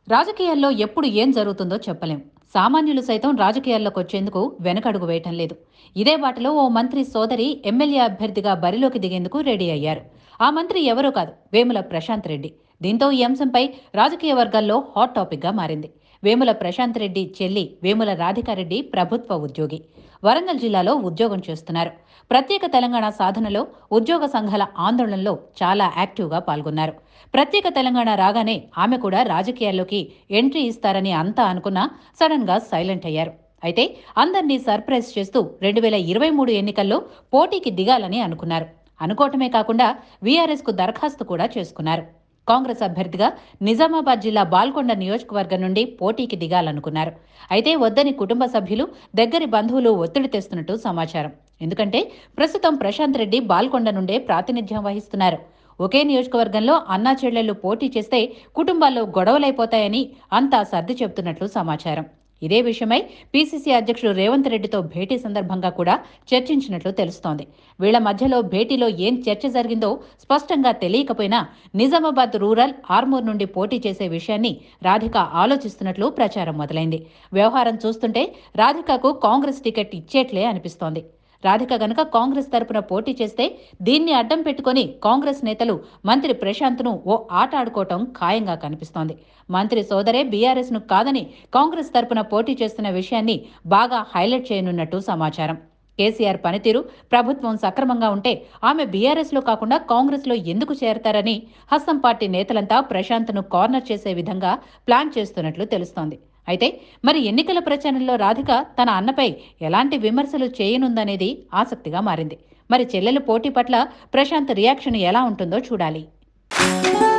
రాజకీయాల్లో ఎప్పుడు ఏం జరుగుతుందో చెప్పలేం సామాన్యులు సైతం రాజకీయాల్లోకి వచ్చేందుకు వెనకడుగు వేయటం లేదు ఇదే బాటలో ఓ మంత్రి సోదరి ఎమ్మెల్యే అభ్యర్థిగా బరిలోకి దిగేందుకు రెడీ అయ్యారు ఆ మంత్రి ఎవరో కాదు వేముల ప్రశాంత్ రెడ్డి దీంతో ఈ అంశంపై రాజకీయ వర్గాల్లో హాట్ టాపిక్గా మారింది వేముల ప్రశాంత్ రెడ్డి చెల్లి వేముల రాధికారెడ్డి ప్రభుత్వ ఉద్యోగి వరంగల్ జిల్లాలో ఉద్యోగం చేస్తున్నారు ప్రత్యేక తెలంగాణ సాధనలో ఉద్యోగ సంఘాల ఆందోళనలో చాలా యాక్టివ్గా పాల్గొన్నారు ప్రత్యేక తెలంగాణ రాగానే ఆమె కూడా రాజకీయాల్లోకి ఎంట్రీ ఇస్తారని అంతా అనుకున్నా సడన్ గా సైలెంట్ అయ్యారు అయితే అందర్నీ సర్ప్రైజ్ చేస్తూ రెండు వేల ఇరవై మూడు ఎన్నికల్లో పోటీకి దిగాలని అనుకున్నారు అనుకోవటమే కాకుండా వీఆర్ఎస్ కు దరఖాస్తు కూడా చేసుకున్నారు కాంగ్రెస్ అభ్యర్థిగా నిజామాబాద్ జిల్లా బాల్కొండ నియోజకవర్గం నుండి పోటీకి దిగాలనుకున్నారు అయితే వద్దని కుటుంబ సభ్యులు దగ్గరి బంధువులు ఒత్తిడి తెస్తున్నట్టు సమాచారం ఎందుకంటే ప్రస్తుతం ప్రశాంత్ రెడ్డి బాల్కొండ నుండే ప్రాతినిధ్యం వహిస్తున్నారు ఒకే నియోజకవర్గంలో అన్నా చెల్లెళ్లు పోటీ చేస్తే కుటుంబాల్లో గొడవలైపోతాయని అంతా సర్ది చెబుతున్నట్లు సమాచారం ఇదే విషయమై పీసీసీ అధ్యక్షుడు రేవంత్ రెడ్డితో భేటీ సందర్భంగా కూడా చర్చించినట్లు తెలుస్తోంది వీళ్ల మధ్యలో భేటీలో ఏం చర్చ జరిగిందో స్పష్టంగా తెలియకపోయినా నిజామాబాద్ రూరల్ ఆర్మూర్ నుండి పోటీ చేసే విషయాన్ని రాధిక ఆలోచిస్తున్నట్లు ప్రచారం మొదలైంది వ్యవహారం చూస్తుంటే రాధికకు కాంగ్రెస్ టికెట్ ఇచ్చేట్లే అనిపిస్తోంది రాధిక గనుక కాంగ్రెస్ తరపున పోటీ చేస్తే దీన్ని అడ్డం పెట్టుకుని కాంగ్రెస్ నేతలు మంత్రి ప్రశాంత్ను ఓ ఆట ఆడుకోవటం ఖాయంగా కనిపిస్తోంది మంత్రి సోదరే బీఆర్ఎస్ ను కాదని కాంగ్రెస్ తరపున పోటీ చేస్తున్న విషయాన్ని బాగా హైలైట్ చేయనున్నట్టు సమాచారం కేసీఆర్ పనితీరు ప్రభుత్వం సక్రమంగా ఉంటే ఆమె బీఆర్ఎస్ లో కాకుండా కాంగ్రెస్ లో ఎందుకు చేరతారని హస్తం పార్టీ నేతలంతా ప్రశాంత్ను కార్నర్ చేసే విధంగా ప్లాన్ చేస్తున్నట్లు తెలుస్తోంది అయితే మరి ఎన్నికల ప్రచారంలో రాధిక తన అన్నపై ఎలాంటి విమర్శలు చేయనుందనేది ఆసక్తిగా మారింది మరి చెల్లెలు పోటీ పట్ల ప్రశాంత్ రియాక్షన్ ఎలా ఉంటుందో చూడాలి